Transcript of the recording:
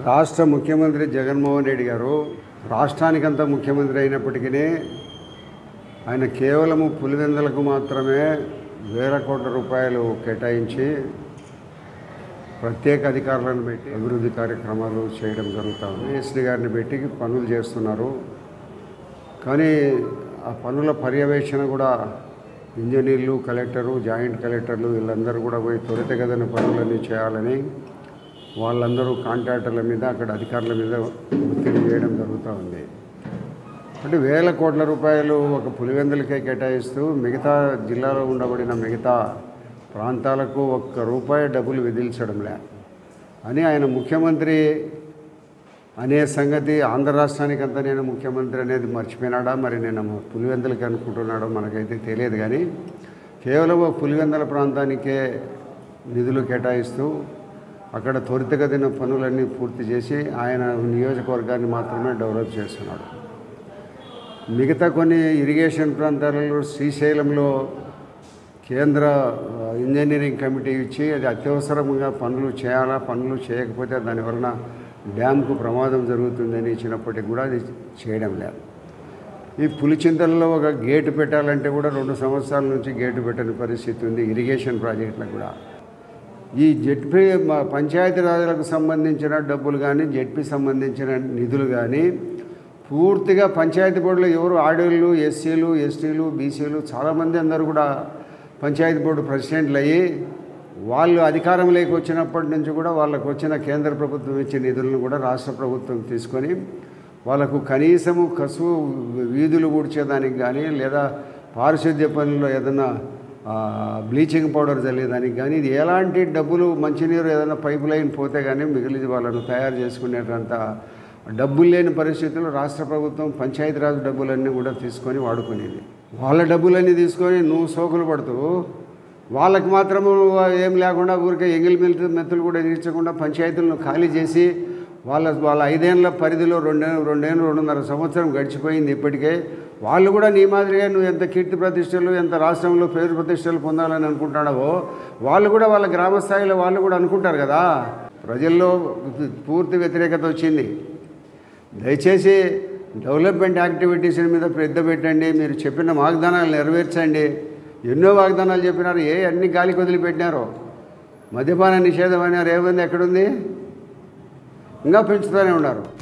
రాష్ట్ర ముఖ్యమంత్రి జగన్మోహన్ రెడ్డి గారు రాష్ట్రానికంతా ముఖ్యమంత్రి అయినప్పటికీ ఆయన కేవలము పులివెందులకు మాత్రమే వేల కోట్ల రూపాయలు కేటాయించి ప్రత్యేక అధికారులను పెట్టి అభివృద్ధి కార్యక్రమాలు చేయడం జరుగుతుంది ఎస్డి గారిని పెట్టి పనులు చేస్తున్నారు కానీ ఆ పనుల పర్యవేక్షణ కూడా ఇంజనీర్లు కలెక్టరు జాయింట్ కలెక్టర్లు వీళ్ళందరూ కూడా పోయి త్వరితగతిన పనులన్నీ చేయాలని వాళ్ళందరూ కాంట్రాక్టర్ల మీద అక్కడ అధికారుల మీద ఒత్తిడి చేయడం జరుగుతూ ఉంది అంటే వేల కోట్ల రూపాయలు ఒక పులివెందులకే కేటాయిస్తూ మిగతా జిల్లాలో ఉండబడిన మిగతా ప్రాంతాలకు ఒక్క రూపాయి డబ్బులు విధించడంలే అని ఆయన ముఖ్యమంత్రి అనే సంగతి ఆంధ్ర రాష్ట్రానికంతా నేను ముఖ్యమంత్రి అనేది మర్చిపోయినాడా మరి నేను పులివెందులకి అనుకుంటున్నాడో మనకైతే తెలియదు కానీ కేవలం ఒక పులివెందుల ప్రాంతానికే నిధులు కేటాయిస్తూ అక్కడ త్వరితగతిన పనులన్నీ పూర్తి చేసి ఆయన నియోజకవర్గాన్ని మాత్రమే డెవలప్ చేస్తున్నాడు మిగతా కొన్ని ఇరిగేషన్ ప్రాంతాలలో శ్రీశైలంలో కేంద్ర ఆ, ఇంజనీరింగ్ కమిటీ ఇచ్చి అది అత్యవసరంగా పనులు చేయాలా పనులు చేయకపోతే దాని వలన డ్యామ్కు ప్రమాదం జరుగుతుందని ఇచ్చినప్పటికీ కూడా అది చేయడం లేదు ఈ పులిచింతలలో ఒక గేటు పెట్టాలంటే కూడా రెండు సంవత్సరాల నుంచి గేటు పెట్టని పరిస్థితి ఉంది ఇరిగేషన్ ప్రాజెక్టులకు కూడా ఈ జెడ్పీ మ- పంచాయతీరాజులకు సంబంధించిన డబ్బులు కానీ జెడ్పీ సంబంధించిన నిధులు కానీ పూర్తిగా పంచాయతీ బోర్డులో ఎవరు ఆడోళ్ళు ఎస్సీలు ఎస్టీలు బీసీలు చాలామంది అందరూ కూడా పంచాయతీ బోర్డు ప్రెసిడెంట్లు అయ్యి వాళ్ళు అధికారంలోకి వచ్చినప్పటి నుంచి కూడా వాళ్ళకు వచ్చిన కేంద్ర ప్రభుత్వం ఇచ్చే నిధులను కూడా రాష్ట్ర ప్రభుత్వం తీసుకొని వాళ్ళకు కనీసము కసువు వీధులు ఊడ్చేదానికి కానీ లేదా పారిశుద్ధ్య పనుల్లో ఏదైనా ఆ, బ్లీచింగ్ పౌడర్ చల్లేదానికి కానీ ఇది ఎలాంటి డబ్బులు మంచినీరు ఏదైనా పైప్ లైన్ పోతే కానీ మిగిలిన వాళ్ళను తయారు చేసుకునేటంత డబ్బులు లేని పరిస్థితుల్లో రాష్ట్ర ప్రభుత్వం పంచాయతీరాజ్ డబ్బులన్నీ కూడా తీసుకొని వాడుకునేది వాళ్ళ డబ్బులన్నీ తీసుకొని నువ్వు సోకులు పడుతూ వాళ్ళకి మాత్రము ఏం లేకుండా ఊరికే ఎంగిల్ మెత్తు మెత్తులు కూడా తీర్చకుండా పంచాయతీలను ఖాళీ చేసి వాళ్ళ వాళ్ళ ఐదేళ్ల పరిధిలో రెండే రెండేళ్ళు రెండున్నర సంవత్సరం గడిచిపోయింది ఇప్పటికే వాళ్ళు కూడా నీ మాదిరిగా నువ్వు ఎంత కీర్తి ప్రతిష్టలు ఎంత రాష్ట్రంలో పేరు ప్రతిష్టలు పొందాలని అనుకుంటున్నావో వాళ్ళు కూడా వాళ్ళ గ్రామ స్థాయిలో వాళ్ళు కూడా అనుకుంటారు కదా ప్రజల్లో పూర్తి వ్యతిరేకత వచ్చింది దయచేసి డెవలప్మెంట్ యాక్టివిటీస్ మీద పెద్ద పెట్టండి మీరు చెప్పిన వాగ్దానాలు నెరవేర్చండి ఎన్నో వాగ్దానాలు చెప్పినారు ఏ అన్ని గాలికి వదిలిపెట్టినారో మద్యపాన నిషేధం అయినారు ఏముంది ఎక్కడుంది ఇంకా పెంచుతూనే ఉన్నారు